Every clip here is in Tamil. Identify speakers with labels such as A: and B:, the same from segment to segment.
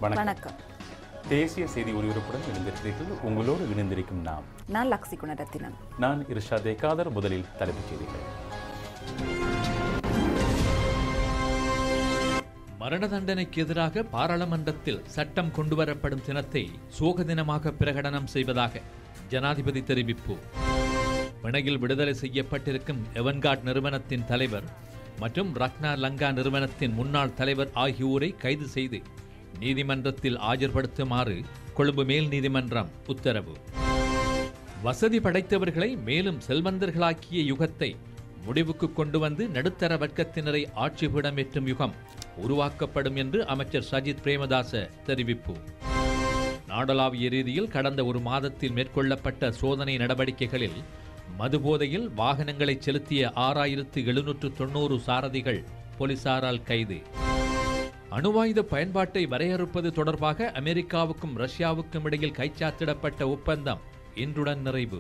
A: வணக்கம்
B: தேசிய செய்தி ஒலிபரப்புடன் இணைந்திருக்கிறீர்கள் உங்களோடு இணைந்திருக்கும் நாம்
A: நான் லக்ஷி குணரத்தினன்
B: நான் இர்ஷாத் ஏகாதர் முதலில் தலைப்புச் செய்திகள்
C: மரண தண்டனைக்கு எதிராக பாராளுமன்றத்தில் சட்டம் கொண்டுவரப்படும் தினத்தை சோக தினமாக பிரகடனம் செய்வதாக ஜனாதிபதி தெரிவிப்பு பிணையில் விடுதலை செய்யப்பட்டிருக்கும் எவன்கார்ட் நிறுவனத்தின் தலைவர் மற்றும் ரக்னா லங்கா நிறுவனத்தின் முன்னாள் தலைவர் ஆகியோரை கைது செய்து நீதிமன்றத்தில் ஆஜர்படுத்துமாறு கொழும்பு மேல் நீதிமன்றம் உத்தரவு வசதி படைத்தவர்களை மேலும் செல்வந்தர்களாக்கிய யுகத்தை முடிவுக்கு கொண்டு வந்து நடுத்தர வர்க்கத்தினரை ஆட்சிபீடமேற்றும் யுகம் உருவாக்கப்படும் என்று அமைச்சர் சஜித் பிரேமதாச தெரிவிப்பு நாடளாவிய ரீதியில் கடந்த ஒரு மாதத்தில் மேற்கொள்ளப்பட்ட சோதனை நடவடிக்கைகளில் மதுபோதையில் வாகனங்களை செலுத்திய ஆறாயிரத்து எழுநூற்று தொண்ணூறு சாரதிகள் போலீசாரால் கைது அணுவாயுத பயன்பாட்டை வரையறுப்பது தொடர்பாக அமெரிக்காவுக்கும் ரஷ்யாவுக்கும் இடையில் கைச்சாத்திடப்பட்ட ஒப்பந்தம் இன்றுடன் நிறைவு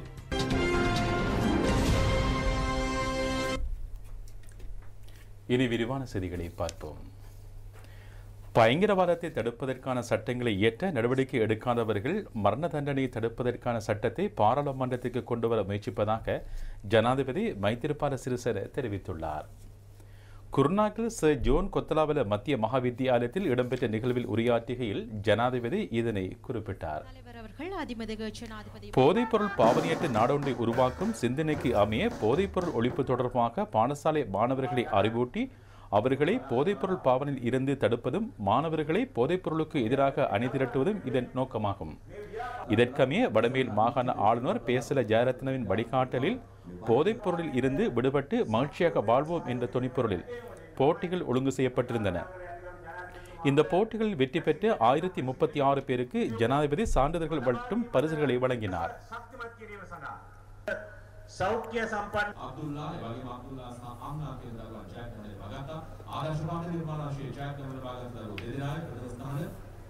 B: இனி விரிவான செய்திகளை பார்ப்போம் பயங்கரவாதத்தை தடுப்பதற்கான சட்டங்களை இயற்ற நடவடிக்கை எடுக்காதவர்கள் மரண தண்டனையை தடுப்பதற்கான சட்டத்தை பாராளுமன்றத்திற்கு கொண்டு வர முயற்சிப்பதாக ஜனாதிபதி மைத்திரிபால சிறிசேன தெரிவித்துள்ளார் குருநாகல் சர் ஜோன் கொத்தலாவல மத்திய மகாவித்தியாலயத்தில் இடம்பெற்ற நிகழ்வில் உரையாற்றுகையில் ஜனாதிபதி இதனை குறிப்பிட்டார்
D: தலைவர் அவர்கள் அதிமதிக ஜனாதிபதி
B: போதைப்பொருள் பாவனையற்ற நாடொன்றை உருவாக்கும் சிந்தனைக்கு அமைய போதைப்பொருள் ஒழிப்பு தொடர்பாக பாடசாலை மாணவர்களை அறிவூட்டி அவர்களை போதைப்பொருள் பாவனையில் இருந்து தடுப்பதும் மாணவர்களை போதைப்பொருளுக்கு எதிராக அணிதிரட்டுவதும் இதன் நோக்கமாகும் இதற்கமைய வடமேல் மாகாண ஆளுநர் பேசல ஜெயரத்னவின் வழிகாட்டலில் போதைப்பொருளில் இருந்து விடுபட்டு மகிழ்ச்சியாக வாழ்வோம் என்ற துணிப்பொருளில் போட்டிகள் ஒழுங்கு செய்யப்பட்டிருந்தன இந்த போட்டிகளில் வெற்றி பெற்று ஆயிரத்தி முப்பத்தி ஆறு பேருக்கு ஜனாதிபதி சான்றிதழ்கள் மற்றும் பரிசுகளை வழங்கினார்
E: ශක්තිමත් කිරීම සඳහා සෞඛ්‍ය සම්පන්න
F: අබ්දුල්ලා ඒ වගේම අබ්දුල්ලා සහ ආම්නා කියන දරුවා ජයක් නමල ලබාගත්තා. ආදර්ශ පාඨ නිර්මාණාශය ජයක් නමල ලබාගත් දරුවෝ දෙදෙනායි ප්‍රථම ස්ථාන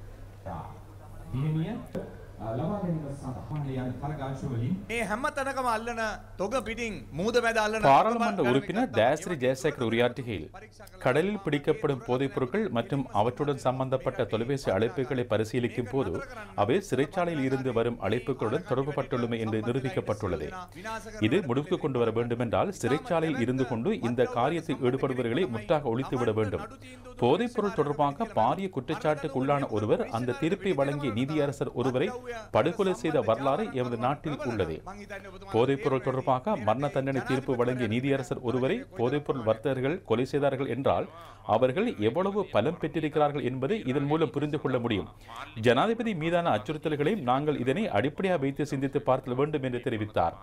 G: දියණිය ලබා ගැනීම සඳහා යන කරගාශු වලින්
E: මේ හැම තැනකම අල්ලන තොග පිටින් මූද මැද අල්ලන
B: பாராளுமன்ற உறுப்பினர் தயாஸ்ரீ ஜெயசேகர் உரையாற்றுகையில் கடலில் பிடிக்கப்படும் போதைப் பொருட்கள் மற்றும் அவற்றுடன் சம்பந்தப்பட்ட தொலைபேசி அழைப்புகளை பரிசீலிக்கும் போது அவை சிறைச்சாலையில் இருந்து வரும் அழைப்புகளுடன் தொடர்புபட்டுள்ளமை என்று நிரூபிக்கப்பட்டுள்ளது இது முடிவுக்கு கொண்டு வர வேண்டுமென்றால் சிறைச்சாலையில் இருந்து கொண்டு இந்த காரியத்தில் ஈடுபடுபவர்களை முற்றாக ஒழித்துவிட வேண்டும் போதைப் பொருள் தொடர்பாக பாரிய குற்றச்சாட்டுக்குள்ளான ஒருவர் அந்த தீர்ப்பை வழங்கிய நீதியரசர் ஒருவரை படுகொலை செய்த வரலாறு எமது நாட்டில் உள்ளது போதைப்பொருள் தொடர்பாக மரண தண்டனை தீர்ப்பு வழங்கிய நீதியரசர் ஒருவரை போதைப்பொருள் வர்த்தகர்கள் கொலை செய்தார்கள் என்றால் அவர்கள் எவ்வளவு பலம் பெற்றிருக்கிறார்கள் என்பதை இதன் மூலம் புரிந்து கொள்ள முடியும் ஜனாதிபதி மீதான அச்சுறுத்தல்களையும் நாங்கள் இதனை அடிப்படையாக வைத்து சிந்தித்து பார்க்க வேண்டும் என்று தெரிவித்தார்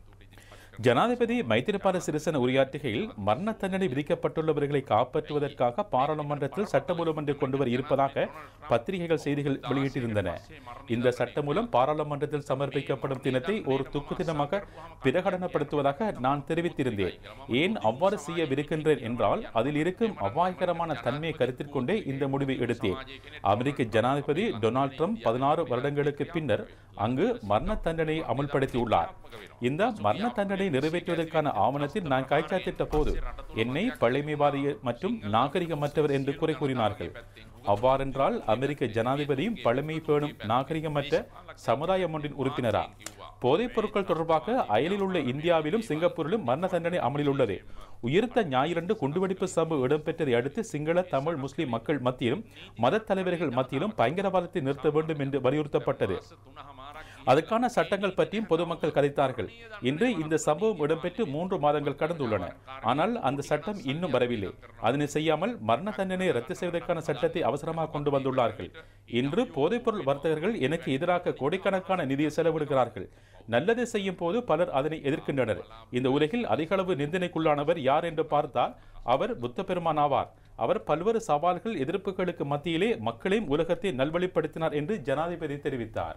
B: ஜனாதிபதி மைத்திரிபால சிறிசேன உரையாற்றுகையில் மரண தண்டனை விதிக்கப்பட்டுள்ளவர்களை காப்பாற்றுவதற்காக பாராளுமன்றத்தில் சட்டமூலம் ஒன்று கொண்டு வர இருப்பதாக பத்திரிகைகள் செய்திகள் வெளியிட்டிருந்தன இந்த சட்டமூலம் பாராளுமன்றத்தில் சமர்ப்பிக்கப்படும் தினத்தை ஒரு துக்கு தினமாக பிரகடனப்படுத்துவதாக நான் தெரிவித்திருந்தேன் ஏன் அவ்வாறு செய்யவிருக்கின்றேன் என்றால் அதில் இருக்கும் அபாயகரமான தன்மையை கருத்தில் கொண்டே இந்த முடிவை எடுத்தேன் அமெரிக்க ஜனாதிபதி டொனால்ட் ட்ரம்ப் பதினாறு வருடங்களுக்கு பின்னர் அங்கு மரண தண்டனையை அமல்படுத்தியுள்ளார் இந்த மரண தண்டனை நிறைவேற்றுவதற்கான ஆவணத்தில் நான் காய்ச்சாத்திட்ட போது என்னை பழமைவாதி மற்றும் நாகரிகமற்றவர் என்று குறை கூறினார்கள் அவ்வாறென்றால் அமெரிக்க ஜனாதிபதியும் பழமை பேணும் நாகரிகமற்ற சமுதாயம் ஒன்றின் உறுப்பினரா போதைப் பொருட்கள் தொடர்பாக அயலில் உள்ள இந்தியாவிலும் சிங்கப்பூரிலும் மரண தண்டனை அமலில் உள்ளது உயிர்த்த ஞாயிறன்று குண்டுவெடிப்பு சம்பவம் இடம்பெற்றதை அடுத்து சிங்கள தமிழ் முஸ்லிம் மக்கள் மத்தியிலும் மத தலைவர்கள் மத்தியிலும் பயங்கரவாதத்தை நிறுத்த வேண்டும் என்று வலியுறுத்தப்பட்டது அதுக்கான சட்டங்கள் பற்றியும் பொதுமக்கள் கதைத்தார்கள் இன்று இந்த சம்பவம் இடம்பெற்று மூன்று மாதங்கள் கடந்துள்ளன ஆனால் அந்த சட்டம் இன்னும் வரவில்லை அதனை செய்யாமல் மரண தண்டனை ரத்து செய்வதற்கான சட்டத்தை அவசரமாக கொண்டு வந்துள்ளார்கள் இன்று போதைப்பொருள் வர்த்தகர்கள் எனக்கு எதிராக கோடிக்கணக்கான நிதியை செலவிடுகிறார்கள் நல்லதை செய்யும் போது பலர் அதனை எதிர்க்கின்றனர் இந்த உலகில் அதிக அளவு நிந்தனைக்குள்ளானவர் யார் என்று பார்த்தால் அவர் புத்த பெருமான் ஆவார் அவர் பல்வேறு சவால்கள் எதிர்ப்புகளுக்கு மத்தியிலே மக்களையும் உலகத்தை நல்வழிப்படுத்தினார் என்று ஜனாதிபதி தெரிவித்தார்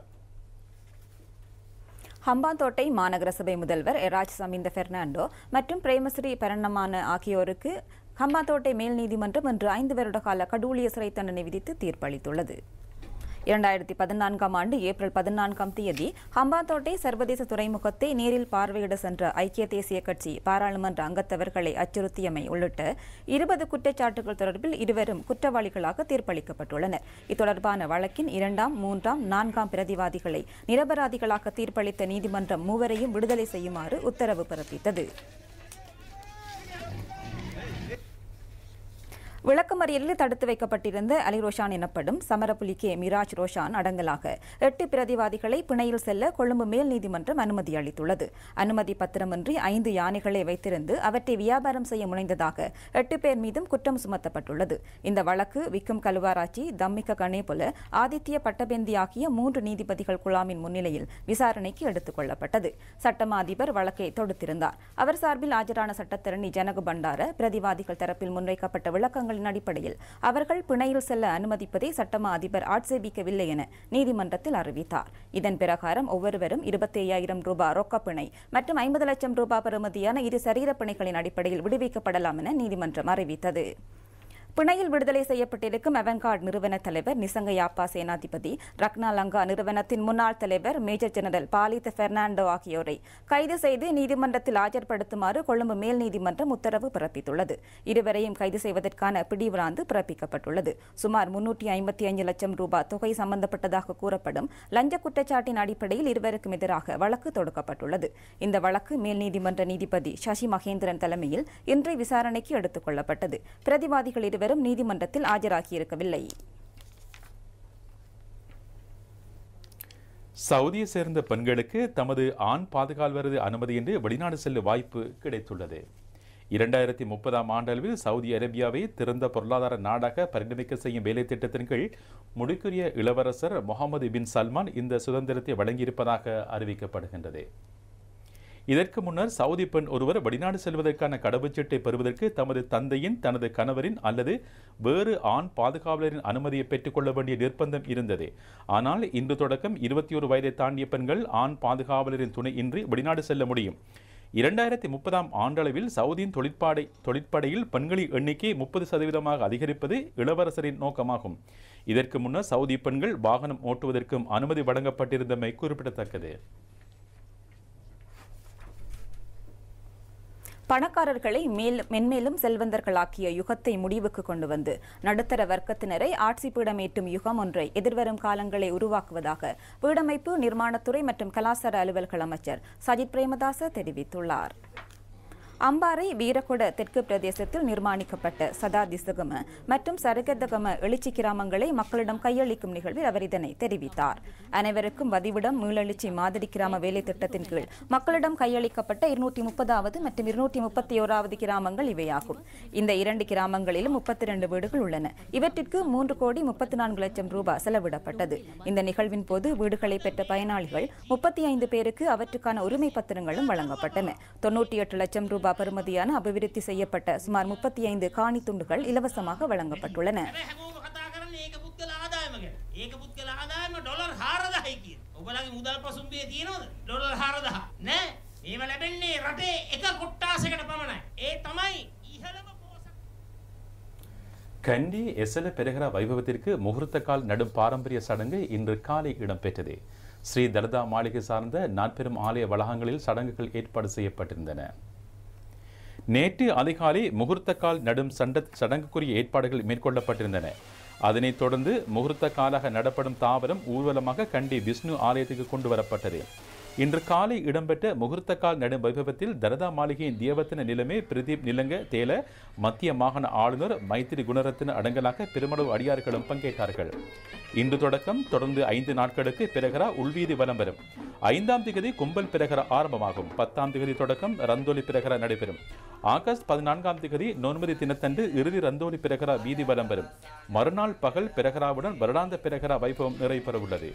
A: ஹம்பாந்தோட்டை மாநகர சபை முதல்வர் எராஜ் சமிந்த பெர்னாண்டோ மற்றும் பிரேமஸ்ரீ பரணமான ஆகியோருக்கு ஹம்பாந்தோட்டை மேல் நீதிமன்றம் இன்று ஐந்து வருட கால கடூழிய சிறை தண்டனை விதித்து தீர்ப்பளித்துள்ளது இரண்டாயிரத்தி பதினான்காம் ஆண்டு ஏப்ரல் பதினான்காம் தேதி ஹம்பாந்தோட்டை சர்வதேச துறைமுகத்தை நேரில் பார்வையிட சென்ற ஐக்கிய தேசிய கட்சி பாராளுமன்ற அங்கத்தவர்களை அச்சுறுத்தியமை உள்ளிட்ட இருபது குற்றச்சாட்டுகள் தொடர்பில் இருவரும் குற்றவாளிகளாக தீர்ப்பளிக்கப்பட்டுள்ளனர் இத்தொடர்பான வழக்கின் இரண்டாம் மூன்றாம் நான்காம் பிரதிவாதிகளை நிரபராதிகளாக தீர்ப்பளித்த நீதிமன்றம் மூவரையும் விடுதலை செய்யுமாறு உத்தரவு பிறப்பித்தது விளக்கமறியலில் தடுத்து வைக்கப்பட்டிருந்த அலி ரோஷான் எனப்படும் சமரப்புலி கே மிராஜ் ரோஷான் அடங்கலாக எட்டு பிரதிவாதிகளை பிணையில் செல்ல கொழும்பு மேல் நீதிமன்றம் அனுமதி அளித்துள்ளது அனுமதி பத்திரமின்றி ஐந்து யானைகளை வைத்திருந்து அவற்றை வியாபாரம் செய்ய முனைந்ததாக எட்டு பேர் மீதும் குற்றம் சுமத்தப்பட்டுள்ளது இந்த வழக்கு விக்கும் கலுவாராச்சி தம்மிக்க கணேபுல ஆதித்ய பட்டபேந்தி ஆகிய மூன்று நீதிபதிகள் குழாமின் முன்னிலையில் விசாரணைக்கு எடுத்துக் கொள்ளப்பட்டது சட்டமா அதிபர் வழக்கை தொடுத்திருந்தார் அவர் சார்பில் ஆஜரான சட்டத்தரணி ஜனக பண்டார பிரதிவாதிகள் தரப்பில் முன்வைக்கப்பட்ட விளக்கங்களின் அடிப்படையில் அவர்கள் பிணையில் செல்ல அனுமதிப்பதை சட்டமா அதிபர் ஆட்சேபிக்கவில்லை என நீதிமன்றத்தில் அறிவித்தார் இதன் பிரகாரம் ஒவ்வொருவரும் இருபத்தி ஐயாயிரம் ரூபாய் ரொக்க பிணை மற்றும் ஐம்பது லட்சம் ரூபாய் பெறுமதியான இரு சரீர பிணைகளின் அடிப்படையில் விடுவிக்கப்படலாம் என நீதிமன்றம் அறிவித்தது பிணையில் விடுதலை செய்யப்பட்டிருக்கும் அவன்கார்ட் நிறுவன தலைவர் நிசங்கயாப்பா சேனாதிபதி ரக்னா லங்கா நிறுவனத்தின் முன்னாள் தலைவர் மேஜர் ஜெனரல் பாலித பெர்னாண்டோ ஆகியோரை கைது செய்து நீதிமன்றத்தில் ஆஜர்படுத்துமாறு கொழும்பு மேல் நீதிமன்றம் உத்தரவு பிறப்பித்துள்ளது இருவரையும் கைது செய்வதற்கான பிடிவிராந்து பிறப்பிக்கப்பட்டுள்ளது சுமார் முன்னூற்றி ஐம்பத்தி ஐந்து லட்சம் ரூபாய் தொகை சம்பந்தப்பட்டதாக கூறப்படும் லஞ்ச குற்றச்சாட்டின் அடிப்படையில் இருவருக்கும் எதிராக வழக்கு தொடுக்கப்பட்டுள்ளது இந்த வழக்கு மேல் நீதிமன்ற நீதிபதி சசி மகேந்திரன் தலைமையில் இன்று விசாரணைக்கு எடுத்துக் கொள்ளப்பட்டது பிரதிவாதிகள் இருவர் இருவரும் நீதிமன்றத்தில் ஆஜராகியிருக்கவில்லை
B: சவுதியை சேர்ந்த பெண்களுக்கு தமது ஆண் பாதுகாவலரது அனுமதியின்றி வெளிநாடு செல்ல வாய்ப்பு கிடைத்துள்ளது இரண்டாயிரத்தி முப்பதாம் ஆண்டளவில் சவுதி அரேபியாவை திறந்த பொருளாதார நாடாக பரிணமிக்க செய்யும் வேலை திட்டத்தின் கீழ் முடிக்குரிய இளவரசர் முகமது பின் சல்மான் இந்த சுதந்திரத்தை வழங்கியிருப்பதாக அறிவிக்கப்படுகின்றது இதற்கு முன்னர் சவுதி பெண் ஒருவர் வெளிநாடு செல்வதற்கான கடவுச்சீட்டை பெறுவதற்கு தமது தந்தையின் தனது கணவரின் அல்லது வேறு ஆண் பாதுகாவலரின் அனுமதியை பெற்றுக்கொள்ள வேண்டிய நிர்பந்தம் இருந்தது ஆனால் இன்று தொடக்கம் இருபத்தி ஒரு வயதை தாண்டிய பெண்கள் ஆண் பாதுகாவலரின் துணை இன்றி வெளிநாடு செல்ல முடியும் இரண்டாயிரத்தி முப்பதாம் ஆண்டளவில் சவுதியின் தொழிற்பாடை தொழிற்படையில் பெண்களின் எண்ணிக்கை முப்பது சதவீதமாக அதிகரிப்பது இளவரசரின் நோக்கமாகும் இதற்கு முன்னர் சவுதி பெண்கள் வாகனம் ஓட்டுவதற்கும் அனுமதி வழங்கப்பட்டிருந்தமை குறிப்பிடத்தக்கது
A: பணக்காரர்களை மேல் மென்மேலும் செல்வந்தர்களாக்கிய யுகத்தை முடிவுக்கு கொண்டு வந்து நடுத்தர வர்க்கத்தினரை ஆட்சி பீடமேற்றும் யுகம் ஒன்றை எதிர்வரும் காலங்களை உருவாக்குவதாக வீடமைப்பு நிர்மாணத்துறை மற்றும் கலாசார அலுவல்கள் அமைச்சர் சஜித் பிரேமதாச தெரிவித்துள்ளார் அம்பாறை வீரகொட தெற்கு பிரதேசத்தில் நிர்மாணிக்கப்பட்ட சதா திசகம மற்றும் சரகதகம எழுச்சி கிராமங்களை மக்களிடம் கையளிக்கும் நிகழ்வில் அவர் இதனை தெரிவித்தார் அனைவருக்கும் வதிவிடம் மீளெழுச்சி மாதிரி கிராம வேலை திட்டத்தின் கீழ் மக்களிடம் கையளிக்கப்பட்ட இருநூற்றி முப்பதாவது மற்றும் இருநூற்றி முப்பத்தி ஓராவது கிராமங்கள் இவையாகும் இந்த இரண்டு கிராமங்களிலும் முப்பத்தி இரண்டு வீடுகள் உள்ளன இவற்றிற்கு மூன்று கோடி முப்பத்தி நான்கு லட்சம் ரூபாய் செலவிடப்பட்டது இந்த நிகழ்வின் போது வீடுகளை பெற்ற பயனாளிகள் முப்பத்தி ஐந்து பேருக்கு அவற்றுக்கான உரிமை பத்திரங்களும் வழங்கப்பட்டன தொன்னூற்றி எட்டு லட்சம் ரூபாய் ரூபாய் பெறுமதியான அபிவிருத்தி செய்யப்பட்ட சுமார் முப்பத்தி ஐந்து காணி துண்டுகள் இலவசமாக வழங்கப்பட்டுள்ளன
H: හැමෝම කතා කරන්නේ ඒක පුද්ගල ආදායම ගැන. ඒක පුද්ගල ආදායම ඩොලර් 4000යි කියන. ඔබලගේ මුදල් පසුම්බිය තියෙනවද? ඩොලර් 4000. නෑ. මේව ලැබෙන්නේ රටේ එක කොට්ටාසයකට පමණයි. ඒ තමයි ඉහළම පෝසත්
B: கண்டி எசல பெருகரா வைபவத்திற்கு முகூர்த்த கால் நடும் பாரம்பரிய சடங்கு இன்று காலை இடம்பெற்றது ஸ்ரீ தலதா மாளிகை சார்ந்த நாற்பெரும் ஆலய வளாகங்களில் சடங்குகள் ஏற்பாடு செய்யப்பட்டிருந்தன நேற்று அதிகாலை முகூர்த்த கால் நடும் சண்ட சடங்குக்குரிய ஏற்பாடுகள் மேற்கொள்ளப்பட்டிருந்தன அதனைத் தொடர்ந்து முகூர்த்த காலாக நடப்படும் தாவரம் ஊர்வலமாக கண்டி விஷ்ணு ஆலயத்துக்கு கொண்டு வரப்பட்டது இன்று காலை இடம்பெற்ற முகூர்த்த கால் நடும் வைபவத்தில் தரதா மாளிகையின் தியவத்தின நிலைமை பிரதீப் நிலங்க தேல மத்திய மாகாண ஆளுநர் மைத்திரி குணரத்தின அடங்கலாக பெருமளவு அடியார்களும் பங்கேற்றார்கள் இன்று தொடக்கம் தொடர்ந்து ஐந்து நாட்களுக்கு பிரகரா உள்வீதி வலம் வரும் ஐந்தாம் திகதி கும்பல் பிரகரா ஆரம்பமாகும் பத்தாம் திகதி தொடக்கம் ரந்தோலி பிரகரா நடைபெறும் ஆகஸ்ட் பதினான்காம் திகதி நோன்பதி தினத்தன்று இறுதி ரந்தோலி பிரகரா வீதி வலம் வரும் மறுநாள் பகல் பிரகராவுடன் வருடாந்த பிரகரா வைபவம் நிறைவு உள்ளது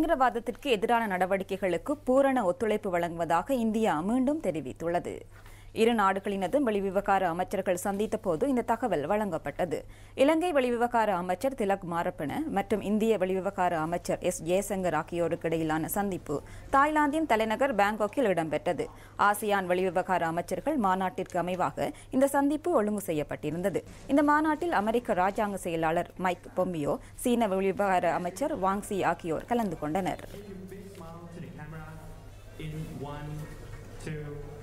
A: பயங்கரவாதத்திற்கு எதிரான நடவடிக்கைகளுக்கு பூரண ஒத்துழைப்பு வழங்குவதாக இந்தியா மீண்டும் தெரிவித்துள்ளது இரு நாடுகளினதும் வெளிவிவகார அமைச்சர்கள் சந்தித்த போது இந்த தகவல் வழங்கப்பட்டது இலங்கை வெளிவிவகார அமைச்சர் திலக் மாரப்பன மற்றும் இந்திய வெளிவிவகார அமைச்சர் எஸ் ஜெயசங்கர் ஆகியோருக்கு இடையிலான சந்திப்பு தாய்லாந்தின் தலைநகர் பாங்காக்கில் இடம்பெற்றது ஆசியான் வெளிவிவகார அமைச்சர்கள் மாநாட்டிற்கு அமைவாக இந்த சந்திப்பு ஒழுங்கு செய்யப்பட்டிருந்தது இந்த மாநாட்டில் அமெரிக்க ராஜாங்க செயலாளர் மைக் பொம்பியோ சீன வெளிவிவகார அமைச்சர் வாங்ஸி ஆகியோர் கலந்து கொண்டனர்
I: in one, two.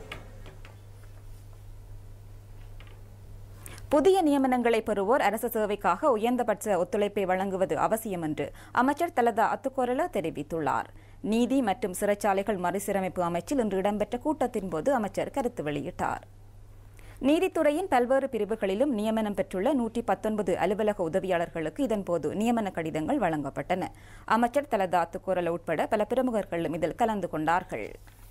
A: புதிய நியமனங்களை பெறுவோர் அரசு சேவைக்காக உயர்ந்தபட்ச ஒத்துழைப்பை வழங்குவது அவசியம் என்று அமைச்சர் தலதா அத்துக்கோரல தெரிவித்துள்ளார் நீதி மற்றும் சிறைச்சாலைகள் மறுசீரமைப்பு அமைச்சில் இன்று இடம்பெற்ற கூட்டத்தின் போது அமைச்சர் கருத்து வெளியிட்டார் நீதித்துறையின் பல்வேறு பிரிவுகளிலும் நியமனம் பெற்றுள்ள நூற்றி பத்தொன்பது அலுவலக உதவியாளர்களுக்கு இதன்போது நியமன கடிதங்கள் வழங்கப்பட்டன அமைச்சர் தலதா அத்துக்கோரல உட்பட பல பிரமுகர்களும் இதில் கலந்து கொண்டார்கள்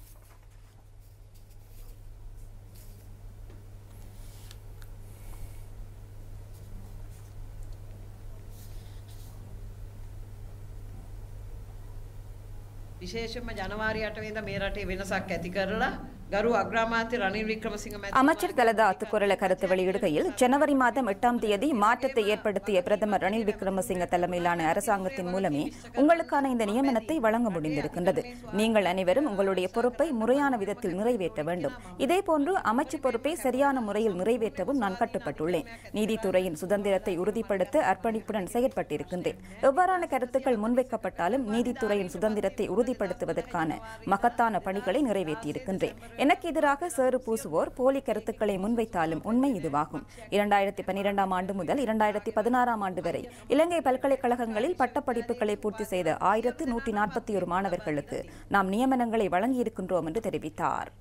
J: විශේෂයෙන්ම ජනවාරි 8 වෙනිදා මේ රටේ වෙනසක් ඇති කරලා ගරු අග්‍රාමාත්‍ය රනිල් වික්‍රමසිංහ මැතිතුමා
A: அமைச்சர் தலதா அத்துக்குரல கருத்து வெளியிடுகையில் ஜனவரி மாதம் எட்டாம் தேதி மாற்றத்தை ஏற்படுத்திய பிரதமர் ரணில் விக்ரமசிங்க தலைமையிலான அரசாங்கத்தின் மூலமே உங்களுக்கான இந்த நியமனத்தை வழங்க முடிந்திருக்கின்றது நீங்கள் அனைவரும் உங்களுடைய பொறுப்பை முறையான விதத்தில் நிறைவேற்ற வேண்டும் இதேபோன்று அமைச்சு பொறுப்பை சரியான முறையில் நிறைவேற்றவும் நான் கட்டுப்பட்டுள்ளேன் நீதித்துறையின் சுதந்திரத்தை உறுதிப்படுத்த அர்ப்பணிப்புடன் செயற்பட்டிருக்கின்றேன் எவ்வாறான கருத்துக்கள் முன்வைக்கப்பட்டாலும் நீதித்துறையின் சுதந்திரத்தை உறுதிப்படுத்துவதற்கான மகத்தான பணிகளை நிறைவேற்றியிருக்கின்றேன் எனக்கு எதிராக சேறு பூசுவோர் போலி கருத்துக்களை முன்வைத்தாலும் உண்மை இதுவாகும் இரண்டாயிரத்தி பன்னிரெண்டாம் ஆண்டு முதல் இரண்டாயிரத்தி பதினாறாம் ஆண்டு வரை இலங்கை பல்கலைக்கழகங்களில் பட்டப்படிப்புகளை பூர்த்தி செய்த ஆயிரத்து நூற்றி நாற்பத்தி ஒரு மாணவர்களுக்கு நாம் நியமனங்களை வழங்கியிருக்கின்றோம் என்று தெரிவித்தார்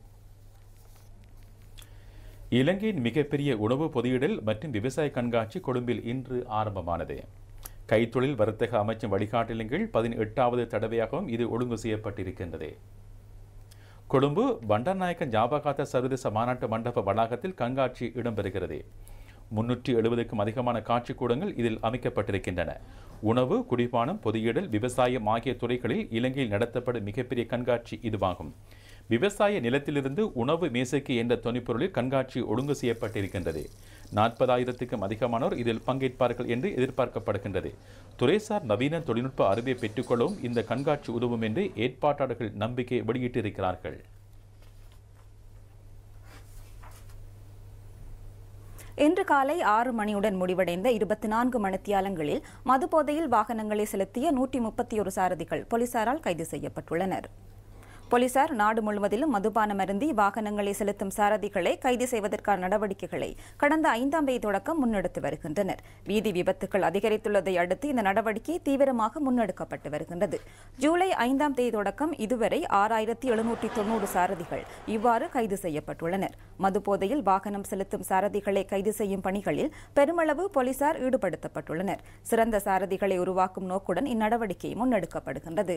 B: இலங்கையின் மிகப்பெரிய உணவு பொதியிடல் மற்றும் விவசாய கண்காட்சி கொழும்பில் இன்று ஆரம்பமானது கைத்தொழில் வர்த்தக அமைச்சின் வழிகாட்டலின் கீழ் பதினெட்டாவது தடவையாகவும் இது ஒழுங்கு செய்யப்பட்டிருக்கின்றது கொழும்பு பண்டாநாயக்க ஞாபகார்த்த சர்வதேச மாநாட்டு மண்டப வளாகத்தில் கண்காட்சி இடம்பெறுகிறது முன்னூற்றி எழுபதுக்கும் அதிகமான காட்சிக்கூடங்கள் இதில் அமைக்கப்பட்டிருக்கின்றன உணவு குடிபானம் பொதியிடல் விவசாயம் ஆகிய துறைகளில் இலங்கையில் நடத்தப்படும் மிகப்பெரிய கண்காட்சி இதுவாகும் விவசாய நிலத்திலிருந்து உணவு மேசைக்கு என்ற தொனிப்பொருளில் கண்காட்சி ஒழுங்கு செய்யப்பட்டிருக்கின்றது நாற்பதாயிரத்துக்கும் அதிகமானோர் இதில் பங்கேற்பார்கள் என்று எதிர்பார்க்கப்படுகின்றது துறைசார் நவீன தொழில்நுட்ப அறிவை பெற்றுக்கொள்ளவும் இந்த கண்காட்சி உதவும் என்று ஏற்பாட்டாளர்கள் நம்பிக்கை வெளியிட்டிருக்கிறார்கள்
A: இன்று காலை ஆறு மணியுடன் முடிவடைந்த இருபத்தி நான்கு மணித்தியாலங்களில் மதுபோதையில் வாகனங்களை செலுத்திய நூற்றி முப்பத்தி ஒரு சாரதிகள் போலீசாரால் கைது செய்யப்பட்டுள்ளனர் போலீசார் நாடு முழுவதிலும் மதுபானம் அருந்தி வாகனங்களை செலுத்தும் சாரதிகளை கைது செய்வதற்கான நடவடிக்கைகளை கடந்த ஐந்தாம் தேதி தொடக்கம் முன்னெடுத்து வருகின்றனர் வீதி விபத்துகள் அதிகரித்துள்ளதை அடுத்து இந்த நடவடிக்கை தீவிரமாக முன்னெடுக்கப்பட்டு வருகின்றது ஜூலை ஐந்தாம் தேதி தொடக்கம் இதுவரை ஆறாயிரத்தி எழுநூற்றி தொன்னூறு சாரதிகள் இவ்வாறு கைது செய்யப்பட்டுள்ளனர் மதுபோதையில் வாகனம் செலுத்தும் சாரதிகளை கைது செய்யும் பணிகளில் பெருமளவு போலீசார் ஈடுபடுத்தப்பட்டுள்ளனர் சிறந்த சாரதிகளை உருவாக்கும் நோக்குடன் இந்நடவடிக்கை முன்னெடுக்கப்படுகின்றது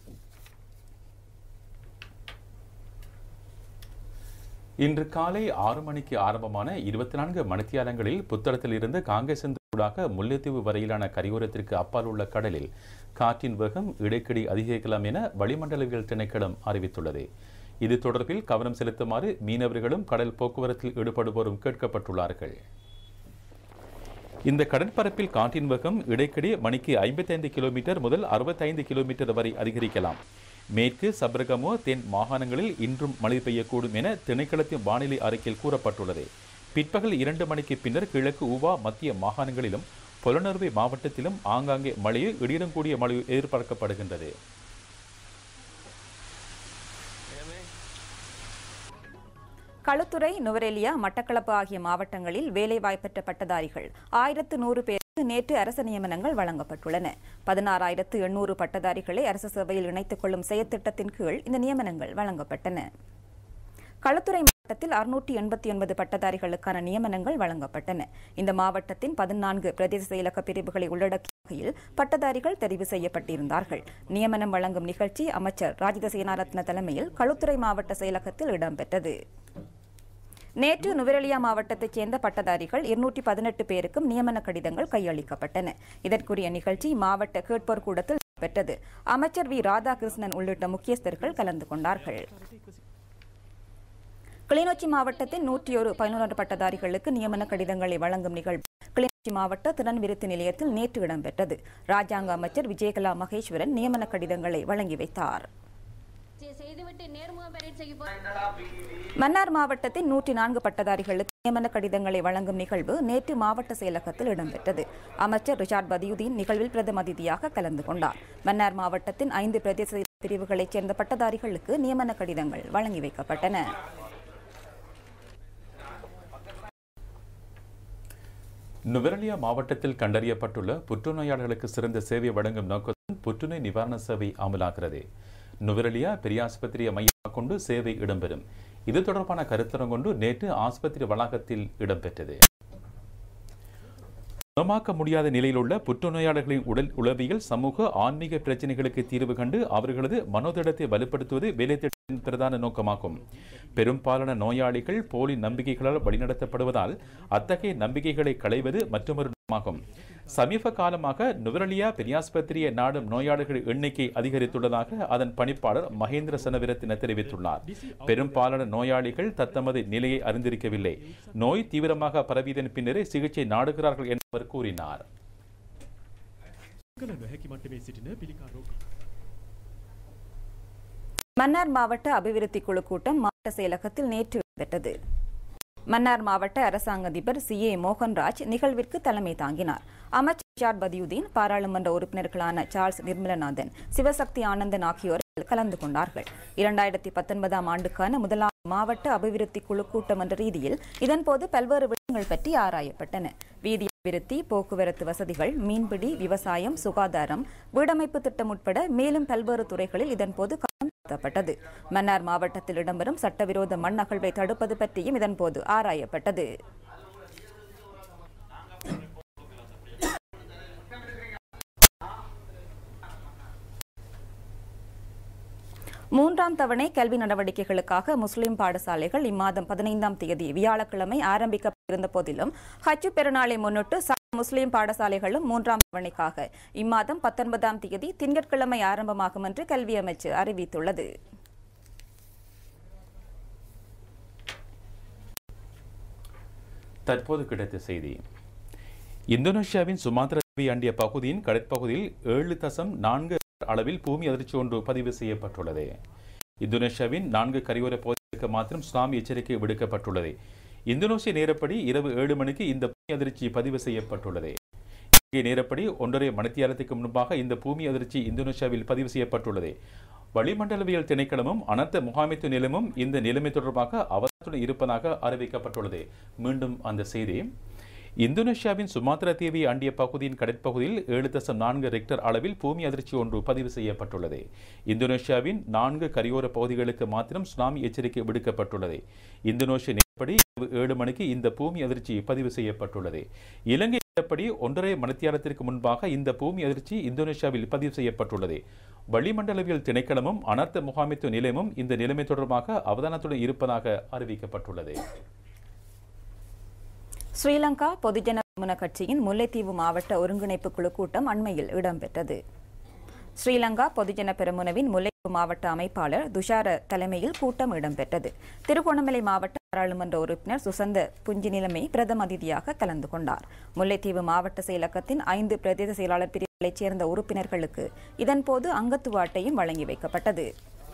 B: இன்று காலை ஆறு மணிக்கு ஆரம்பமான இருபத்தி நான்கு மணித்தியாலங்களில் புத்தளத்தில் இருந்து காங்கிரஸ் ஊடாக முல்லைத்தீவு வரையிலான கரையோரத்திற்கு அப்பால் உள்ள கடலில் காற்றின் வேகம் இடைக்கடி அதிகரிக்கலாம் என வளிமண்டலவியல் திணைக்களம் அறிவித்துள்ளது இது தொடர்பில் கவனம் செலுத்துமாறு மீனவர்களும் கடல் போக்குவரத்தில் ஈடுபடுவோரும் கேட்கப்பட்டுள்ளார்கள் இந்த கடற்பரப்பில் காற்றின் வேகம் இடைக்கடி மணிக்கு ஐம்பத்தைந்து கிலோமீட்டர் முதல் அறுபத்தைந்து கிலோமீட்டர் வரை அதிகரிக்கலாம் மேற்கு சபரகமோ தென் மாகாணங்களில் இன்றும் மழை பெய்யக்கூடும் என திணைக்களத்தின் வானிலை அறிக்கையில் கூறப்பட்டுள்ளது பிற்பகல் இரண்டு மணிக்கு பின்னர் கிழக்கு ஊவா மத்திய மாகாணங்களிலும் புலனறுவை மாவட்டத்திலும் ஆங்காங்கே மழையோ இடியுடன் கூடிய மழையோ எதிர்பார்க்கப்படுகின்றது
A: களுத்துறை நுவரெலியா மட்டக்களப்பு ஆகிய மாவட்டங்களில் வேலைவாய்ப்பற்ற பட்டதாரிகள் ஆயிரத்து நூறு பேருக்கு நேற்று அரசு நியமனங்கள் வழங்கப்பட்டுள்ளன பதினாறாயிரத்து எண்ணூறு பட்டதாரிகளை அரசு சேவையில் இணைத்துக் கொள்ளும் செயற்திட்டத்தின் கீழ் இந்த நியமனங்கள் வழங்கப்பட்டன களுத்துறை மாவட்டத்தில் அறுநூற்றி எண்பத்தி ஒன்பது பட்டதாரிகளுக்கான நியமனங்கள் வழங்கப்பட்டன இந்த மாவட்டத்தின் பதினான்கு பிரதேச செயலக பிரிவுகளை உள்ளடக்கிய வகையில் பட்டதாரிகள் தெரிவு செய்யப்பட்டிருந்தார்கள் நியமனம் வழங்கும் நிகழ்ச்சி அமைச்சர் ராஜித சேனாரத்ன தலைமையில் களுத்துறை மாவட்ட செயலகத்தில் இடம்பெற்றது நேற்று நுவரெலியா மாவட்டத்தைச் சேர்ந்த பட்டதாரிகள் இருநூற்றி பதினெட்டு பேருக்கும் நியமன கடிதங்கள் கையளிக்கப்பட்டன இதற்குரிய நிகழ்ச்சி மாவட்ட கேட்போர் கூடத்தில் பெற்றது அமைச்சர் வி ராதாகிருஷ்ணன் உள்ளிட்ட முக்கியஸ்தர்கள் கலந்து கொண்டார்கள் கிளிநொச்சி மாவட்டத்தின் நூற்றி ஒரு பதினொன்று பட்டதாரிகளுக்கு நியமன கடிதங்களை வழங்கும் நிகழ்வு கிளிநொச்சி மாவட்ட திறன் விருத்தி நிலையத்தில் நேற்று இடம்பெற்றது ராஜாங்க அமைச்சர் விஜயகலா மகேஸ்வரன் நியமன கடிதங்களை வழங்கி வைத்தார்
K: செய்துவிட்டு நேர்முக பரீட்சைக்கு போ
A: மன்னார் மாவட்டத்தின் நூற்றி நான்கு பட்டதாரிகளுக்கு நியமன கடிதங்களை வழங்கும் நிகழ்வு நேற்று மாவட்ட செயலகத்தில் இடம்பெற்றது அமைச்சர் ரிஷாட் பதியுதீன் நிகழ்வில் பிரதம அதிதியாக கலந்து கொண்டார் மன்னார் மாவட்டத்தின் ஐந்து பிரதேச பிரிவுகளைச் சேர்ந்த பட்டதாரிகளுக்கு நியமன கடிதங்கள் வழங்கி வைக்கப்பட்டன
B: நுவரெலியா மாவட்டத்தில் கண்டறியப்பட்டுள்ள புற்றுநோயாளர்களுக்கு சிறந்த சேவை வழங்கும் நோக்கத்துடன் புற்றுநோய் நிவாரண சேவை அமலாகிறது நுவரெலியா பெரியாஸ்பத்திரியை மையமாக கொண்டு சேவை இடம்பெறும் இது தொடர்பான கருத்தரங்கொண்டு நேற்று ஆஸ்பத்திரி வளாகத்தில் இடம்பெற்றது குணமாக்க முடியாத நிலையில் உள்ள புற்றுநோயாளர்களின் உடல் உளவியல் சமூக ஆன்மீக பிரச்சனைகளுக்கு தீர்வு கண்டு அவர்களது மனோதிடத்தை வலுப்படுத்துவது வேலைத்திட்டத்தின் பிரதான நோக்கமாகும் பெரும்பாலான நோயாளிகள் போலி நம்பிக்கைகளால் வழிநடத்தப்படுவதால் அத்தகைய நம்பிக்கைகளை களைவது மற்றொரு நோக்கமாகும் சமீப காலமாக நுவரலியா பெரியாஸ்பத்திரியை நாடும் நோயாளர்கள் எண்ணிக்கை அதிகரித்துள்ளதாக அதன் பணிப்பாளர் மகேந்திர சனவிரத்தின தெரிவித்துள்ளார் பெரும்பாலான நோயாளிகள் தத்தமது நிலையை அறிந்திருக்கவில்லை நோய் தீவிரமாக பரவியதன் பின்னரே சிகிச்சை நாடுகிறார்கள் என்று அவர் கூறினார்
A: மன்னார் மாவட்ட அபிவிருத்தி குழு கூட்டம் மாவட்ட செயலகத்தில் நேற்று இடம்பெற்றது மன்னார் மாவட்ட அரசாங்க அதிபர் சி ஏ மோகன்ராஜ் நிகழ்விற்கு தலைமை தாங்கினார் அமைச்சர் ரிஷாட் பதியுதீன் பாராளுமன்ற உறுப்பினர்களான சார்ல்ஸ் நிர்மலநாதன் சிவசக்தி ஆனந்தன் ஆகியோர் கலந்து கொண்டார்கள் இரண்டாயிரத்தி பத்தொன்பதாம் ஆண்டுக்கான முதலாம் மாவட்ட அபிவிருத்தி குழு கூட்டம் என்ற ரீதியில் இதன்போது பல்வேறு விடயங்கள் பற்றி ஆராயப்பட்டன வீதி அபிவிருத்தி போக்குவரத்து வசதிகள் மீன்பிடி விவசாயம் சுகாதாரம் வீடமைப்பு திட்டம் உட்பட மேலும் பல்வேறு துறைகளில் இதன்போது கவனம் செலுத்தப்பட்டது மன்னார் மாவட்டத்தில் இடம்பெறும் சட்டவிரோத மண் அகழ்வை தடுப்பது பற்றியும் இதன்போது ஆராயப்பட்டது மூன்றாம் தவணை கல்வி நடவடிக்கைகளுக்காக முஸ்லிம் பாடசாலைகள் இம்மாதம் பதினைந்தாம் தேதி வியாழக்கிழமை ஆரம்பிக்கப்பட்டிருந்த போதிலும் ஹஜ் பெருநாளை முன்னிட்டு ச- முஸ்லிம் பாடசாலைகளும் மூன்றாம் தவணைக்காக இம்மாதம் பத்தொன்பதாம் தேதி திங்கட்கிழமை ஆரம்பமாகும் என்று கல்வி அமைச்சு அறிவித்துள்ளது
B: தற்போது கிடைத்த செய்தி இந்தோனேஷியாவின் சுமாத்ரா தீவை அண்டிய பகுதியின் கடற்பகுதியில் ஏழு தசம் நான்கு அளவில் பூமி அதிர்ச்சி ஒன்று பதிவு செய்யப்பட்டுள்ளது இந்தோனேஷியாவின் நான்கு கரையோர பகுதிகளுக்கு மாத்திரம் சுனாமி எச்சரிக்கை விடுக்கப்பட்டுள்ளது இந்தோனேசிய நேரப்படி இரவு ஏழு மணிக்கு இந்த பூமி அதிர்ச்சி பதிவு செய்யப்பட்டுள்ளது இங்கே நேரப்படி ஒன்றரை மணித்தியாலத்துக்கு முன்பாக இந்த பூமி அதிர்ச்சி இந்தோனேஷியாவில் பதிவு செய்யப்பட்டுள்ளது வளிமண்டலவியல் திணைக்களமும் அனர்த்த முகாமைத்துவ நிலையமும் இந்த நிலைமை தொடர்பாக அவசரத்துடன் இருப்பதாக அறிவிக்கப்பட்டுள்ளது மீண்டும் அந்த செய்தி இந்தோனேஷியாவின் சுமாத்ரா தீவை அண்டிய பகுதியின் கடற்பகுதியில் ஏழு தசம் நான்கு ரெக்டர் அளவில் பூமி அதிர்ச்சி ஒன்று பதிவு செய்யப்பட்டுள்ளது இந்தோனேஷியாவின் நான்கு கரையோர பகுதிகளுக்கு மாத்திரம் சுனாமி எச்சரிக்கை விடுக்கப்பட்டுள்ளது இந்தோனேஷிய நேரப்படி இரவு ஏழு மணிக்கு இந்த பூமி அதிர்ச்சி பதிவு செய்யப்பட்டுள்ளது இலங்கை நேரப்படி ஒன்றரை மணித்தியாலத்திற்கு முன்பாக இந்த பூமி அதிர்ச்சி இந்தோனேஷியாவில் பதிவு செய்யப்பட்டுள்ளது வளிமண்டலவியல் திணைக்களமும் அனர்த்த முகாமைத்துவ நிலையமும் இந்த நிலைமை தொடர்பாக அவதானத்துடன் இருப்பதாக அறிவிக்கப்பட்டுள்ளது
A: ஸ்ரீலங்கா பொதுஜன பெரமுன கட்சியின் முல்லைத்தீவு மாவட்ட ஒருங்கிணைப்பு குழு கூட்டம் அண்மையில் இடம்பெற்றது ஸ்ரீலங்கா பொதுஜன பெரமுனவின் முல்லைத்தீவு மாவட்ட அமைப்பாளர் துஷார தலைமையில் கூட்டம் இடம்பெற்றது திருகோணமலை மாவட்ட பாராளுமன்ற உறுப்பினர் சுசந்த புஞ்சிநிலைமை பிரதம அதிதியாக கலந்து கொண்டார் முல்லைத்தீவு மாவட்ட செயலகத்தின் ஐந்து பிரதேச செயலாளர் பிரிவுகளைச் சேர்ந்த உறுப்பினர்களுக்கு இதன்போது அங்கத்துவ அட்டையும் வழங்கி வைக்கப்பட்டது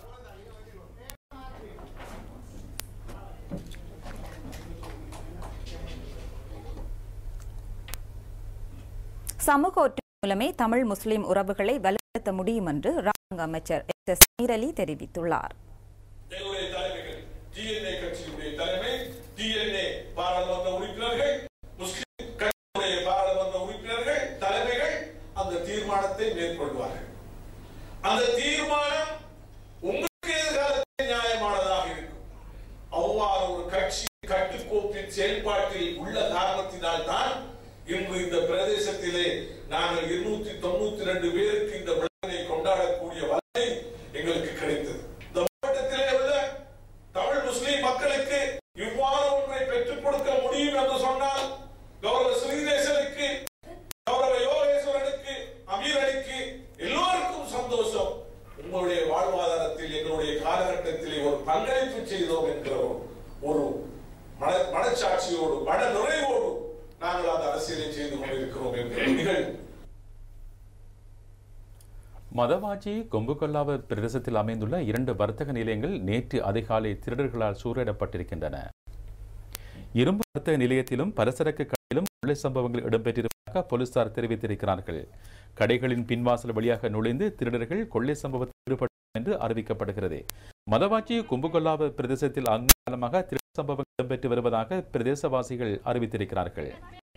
A: சமூக ஒற்றுமை மூலமே தமிழ் முஸ்லிம் உறவுகளை வலுப்படுத்த முடியும் என்று ராஜாங்க அமைச்சர் எஸ் எஸ் மீரலி தெரிவித்துள்ளார்
L: எங்களுடைய தலைமைகள் டிஎன்ஏ கட்சியுடைய தலைமை டிஎன்ஏ பாராளுமன்ற உறுப்பினர்கள் முஸ்லிம் கட்சியுடைய பாராளுமன்ற உறுப்பினர்கள் தலைமைகள் அந்த தீர்மானத்தை மேற்கொள்வார்கள் அந்த தீர்மானம் உங்களுக்கு எதிர்காலத்தில் நியாயமானதாக இருக்கும் அவ்வாறு ஒரு கட்சி கட்டுக்கோப்பின் செயல்பாட்டில் உள்ள காரணத்தினால் தான் இன்று இந்த பிரதேசத்திலே நாங்கள் இருநூத்தி தொண்ணூத்தி ரெண்டு பேருக்கு இந்த விழாவினை கொண்டாடக்கூடிய வகை எங்களுக்கு கிடைத்தது இந்த மாவட்டத்திலே உள்ள தமிழ் முஸ்லிம் மக்களுக்கு இவ்வாறு ஒன்றை பெற்றுக் கொடுக்க முடியும் என்று சொன்னால் கௌரவ ஸ்ரீதேசனுக்கு கௌரவ யோகேஸ்வரனுக்கு அமீரனுக்கு எல்லோருக்கும் சந்தோஷம் உங்களுடைய வாழ்வாதாரத்தில் எங்களுடைய காலகட்டத்திலே ஒரு பங்களிப்பு செய்தோம் என்கிற ஒரு-
B: மதவாச்சி கொம்புகொல்லாவ பிரதேசத்தில் அமைந்துள்ள இரண்டு வர்த்தக நிலையங்கள் நேற்று அதிகாலை திருடர்களால் சூறையிடப்பட்டிருக்கின்றன இரும்பு வர்த்தக நிலையத்திலும் பலசரக்கு கடையிலும் கொள்ளை சம்பவங்கள் இடம்பெற்றிருப்பதாக போலீசார் தெரிவித்திருக்கிறார்கள் கடைகளின் பின்வாசல் வழியாக நுழைந்து திருடர்கள் கொள்ளை சம்பவத்தில் ஈடுபட்டனர் என்று அறிவிக்கப்படுகிறது மதவாச்சி கும்புகொல்லாவ பிரதேசத்தில் அங்காலமாக திருட சம்பவங்கள் இடம்பெற்று வருவதாக பிரதேசவாசிகள் அறிவித்திருக்கிறார்கள்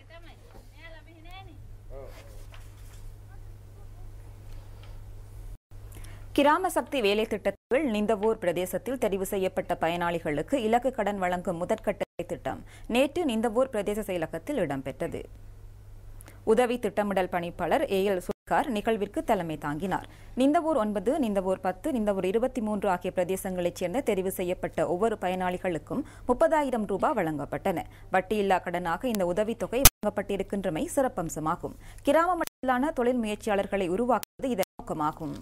A: கிராம சக்தி வேலை திட்டத்தில் நிந்தவூர் பிரதேசத்தில் தெரிவு செய்யப்பட்ட பயனாளிகளுக்கு இலக்கு கடன் வழங்கும் முதற்கட்ட வேலை திட்டம் நேற்று நிந்தவூர் பிரதேச செயலகத்தில் இடம்பெற்றது உதவி திட்டமிடல் பணிப்பாளர் ஏ எல் சுல்கார் நிகழ்விற்கு தலைமை தாங்கினார் நிந்தவூர் ஒன்பது நிந்தவூர் பத்து நிந்தவூர் இருபத்தி மூன்று ஆகிய பிரதேசங்களைச் சேர்ந்த தெரிவு செய்யப்பட்ட ஒவ்வொரு பயனாளிகளுக்கும் முப்பதாயிரம் ரூபாய் வழங்கப்பட்டன வட்டியில்லா கடனாக இந்த உதவித்தொகை வழங்கப்பட்டிருக்கின்றமை சிறப்பம்சமாகும் கிராம மட்டத்திலான தொழில் முயற்சியாளர்களை உருவாக்குவது இதன் நோக்கமாகும்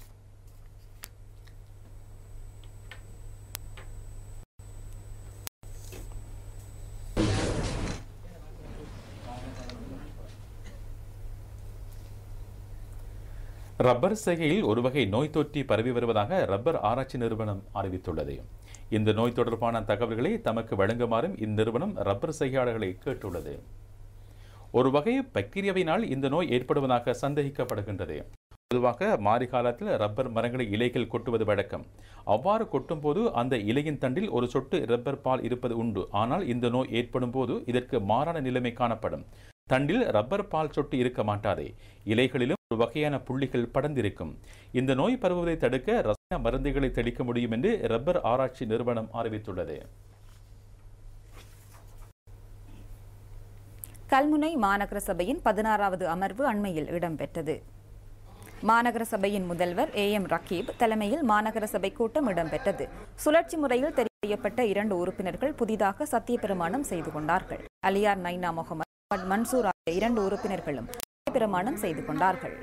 B: ரப்பர் செய்கையில் ஒரு வகை நோய் தொற்றி பரவி வருவதாக ரப்பர் ஆராய்ச்சி நிறுவனம் அறிவித்துள்ளது இந்த நோய் தொடர்பான தகவல்களை தமக்கு வழங்குமாறும் இந்நிறுவனம் ரப்பர் செய்கையாளர்களை கேட்டுள்ளது ஒரு வகை பாக்டீரியாவினால் இந்த நோய் ஏற்படுவதாக சந்தேகிக்கப்படுகின்றது பொதுவாக மாரி காலத்தில் ரப்பர் மரங்களை இலைகள் கொட்டுவது வழக்கம் அவ்வாறு கொட்டும் போது அந்த இலையின் தண்டில் ஒரு சொட்டு ரப்பர் பால் இருப்பது உண்டு ஆனால் இந்த நோய் ஏற்படும் போது இதற்கு மாறான நிலைமை காணப்படும் தண்டில் ரப்பர் பால் சொட்டு இருக்க மாட்டாதே இலைகளிலும் ஒரு வகையான புள்ளிகள் படர்ந்திருக்கும் இந்த நோய் பரவுவதை தடுக்க ரசாயன மருந்துகளை தெளிக்க முடியும் என்று ரப்பர் ஆராய்ச்சி நிறுவனம் அறிவித்துள்ளது
A: கல்முனை மாநகர சபையின் பதினாறாவது அமர்வு அண்மையில் இடம்பெற்றது மாநகர சபையின் முதல்வர் ஏ எம் ரக்கீப் தலைமையில் மாநகர சபை கூட்டம் இடம்பெற்றது சுழற்சி முறையில் தெரிவு செய்யப்பட்ட இரண்டு உறுப்பினர்கள் புதிதாக சத்திய பிரமாணம் செய்து கொண்டார்கள் அலியார் நைனா முகமது மன்சூர் ஆகிய இரண்டு உறுப்பினர்களும் சத்திய பிரமாணம் செய்து கொண்டார்கள்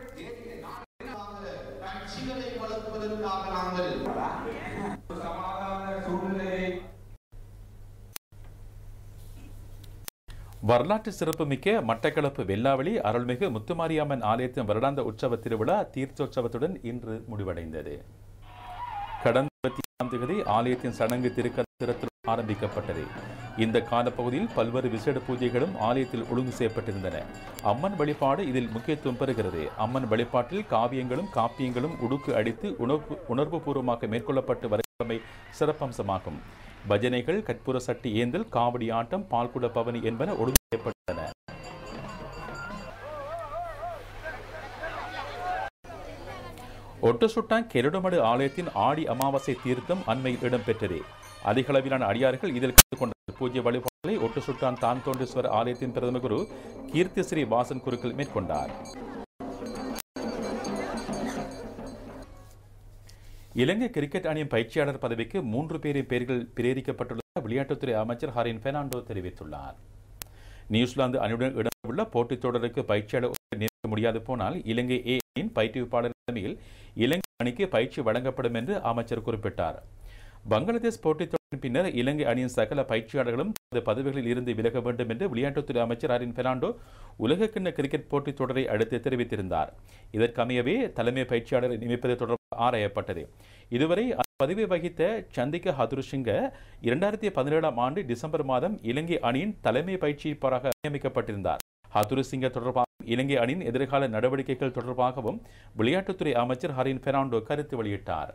B: வரலாற்று சிறப்புமிக்க மட்டக்களப்பு வெள்ளாவளி அருள்மிகு முத்துமாரியம்மன் ஆலயத்தின் வருடாந்த உற்சவ திருவிழா தீர்த்தோற்சவத்துடன் இன்று முடிவடைந்தது கடந்த இருபத்தி ஆறாம் தேதி ஆலயத்தின் சடங்கு திருக்கத்திரத்தில் ஆரம்பிக்கப்பட்டது இந்த காலப்பகுதியில் பல்வேறு விசேட பூஜைகளும் ஆலயத்தில் ஒழுங்கு செய்யப்பட்டிருந்தன அம்மன் வழிபாடு இதில் முக்கியத்துவம் பெறுகிறது அம்மன் வழிபாட்டில் காவியங்களும் காப்பியங்களும் உடுக்கு அடித்து உணர்வு உணர்வுபூர்வமாக மேற்கொள்ளப்பட்டு வருகின்றமை சிறப்பம்சமாகும் பஜனைகள் கற்பூர சட்டி ஏந்தல் காவடி ஆட்டம் பால்குட பவனி என்பன ஒழுங்கு செய்யப்பட்டன ஒட்டசுட்டான் கெருடமடு ஆலயத்தின் ஆடி அமாவாசை தீர்த்தம் அண்மையில் இடம்பெற்றது அதிகளவிலான அடியார்கள் இதில் கலந்து கொண்ட பூஜ்ய வழிபாடுகளை ஒட்டசுட்டான் தான் தோண்டீஸ்வரர் ஆலயத்தின் பிரதம குரு கீர்த்திஸ்ரீ வாசன் குருக்கள் மேற்கொண்டார் இலங்கை கிரிக்கெட் அணியின் பயிற்சியாளர் பதவிக்கு மூன்று பேரின் பெயர்கள் பிரேரிக்கப்பட்டுள்ளதாக விளையாட்டுத்துறை அமைச்சர் ஹரின் பெர்னாண்டோ தெரிவித்துள்ளார் நியூசிலாந்து அணியுடன் இடம்பெற்றுள்ள போட்டித் தொடருக்கு பயிற்சியாளர் நியமிக்க முடியாது போனால் இலங்கை ஏ அணியின் பயிற்றுவிப்பாளர் தலைமையில் இலங்கை அணிக்கு பயிற்சி வழங்கப்படும் என்று அமைச்சர் குறிப்பிட்டார் பங்களாதேஷ் போட்டித் தொடரின் பின்னர் இலங்கை அணியின் சகல பயிற்சியாளர்களும் தமது பதவிகளில் இருந்து விலக வேண்டும் என்று விளையாட்டுத்துறை அமைச்சர் ஹரின் பெர்னாண்டோ உலகக்கிண்ண கிரிக்கெட் போட்டித் தொடரை அடுத்து தெரிவித்திருந்தார் இதற்கமையவே தலைமை பயிற்சியாளரை நியமிப்பது தொடர்பாக ஆராயப்பட்டது இதுவரை பதவி வகித்த சந்திக ஹதுருசிங்க இரண்டாயிரத்தி பதினேழாம் ஆண்டு டிசம்பர் மாதம் இலங்கை அணியின் தலைமை பயிற்சியாளராக நியமிக்கப்பட்டிருந்தார் ஹதுருசிங்க தொடர்பாக இலங்கை அணியின் எதிர்கால நடவடிக்கைகள் தொடர்பாகவும் விளையாட்டுத்துறை அமைச்சர் ஹரின் பெர்னாண்டோ கருத்து வெளியிட்டார்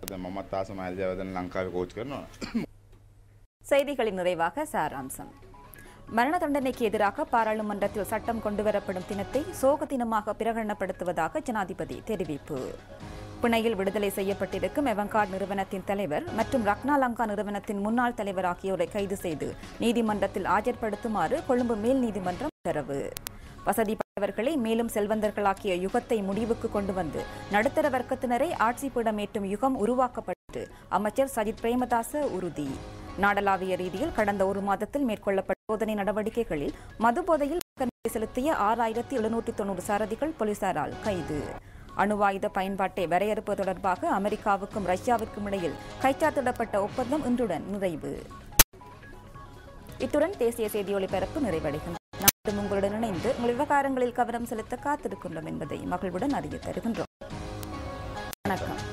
A: செய்திகளின் நிறைவாக சாராம்சம் மரண தண்டனைக்கு எதிராக பாராளுமன்றத்தில் சட்டம் கொண்டுவரப்படும் தினத்தை சோக தினமாக பிரகடனப்படுத்துவதாக ஜனாதிபதி தெரிவிப்பு பிணையில் விடுதலை செய்யப்பட்டிருக்கும் எவங்கார்ட் நிறுவனத்தின் தலைவர் மற்றும் ரக்னா லங்கா நிறுவனத்தின் முன்னாள் தலைவர் ஆகியோரை கைது செய்து நீதிமன்றத்தில் ஆஜர்படுத்துமாறு கொழும்பு மேல் நீதிமன்றம் உத்தரவு வசதி படைத்தவர்களை மேலும் செல்வந்தர்களாக்கிய யுகத்தை முடிவுக்கு கொண்டு வந்து நடுத்தர வர்க்கத்தினரை ஆட்சி பீடமேற்றும் யுகம் உருவாக்கப்பட்டு அமைச்சர் சஜித் பிரேமதாச உறுதி நாடளாவிய ரீதியில் கடந்த ஒரு மாதத்தில் மேற்கொள்ளப்பட்ட சோதனை நடவடிக்கைகளில் மது போதையில் செலுத்திய ஆறாயிரத்தி எழுநூற்றி தொண்ணூறு சாரதிகள் போலீசாரால் கைது அணுவாயுத பயன்பாட்டை வரையறுப்பது தொடர்பாக அமெரிக்காவுக்கும் ரஷ்யாவிற்கும் இடையில் கைச்சாத்திடப்பட்ட ஒப்பந்தம் இன்றுடன் நிறைவு இத்துடன் தேசிய செய்தி ஒளிபரப்பு நிறைவடைகின்றது நாடும் உங்களுடன் இணைந்து உங்கள் விவகாரங்களில் கவனம் செலுத்த காத்திருக்கின்றோம் என்பதை மகிழ்வுடன் அறிய தருகின்றோம் வணக்கம்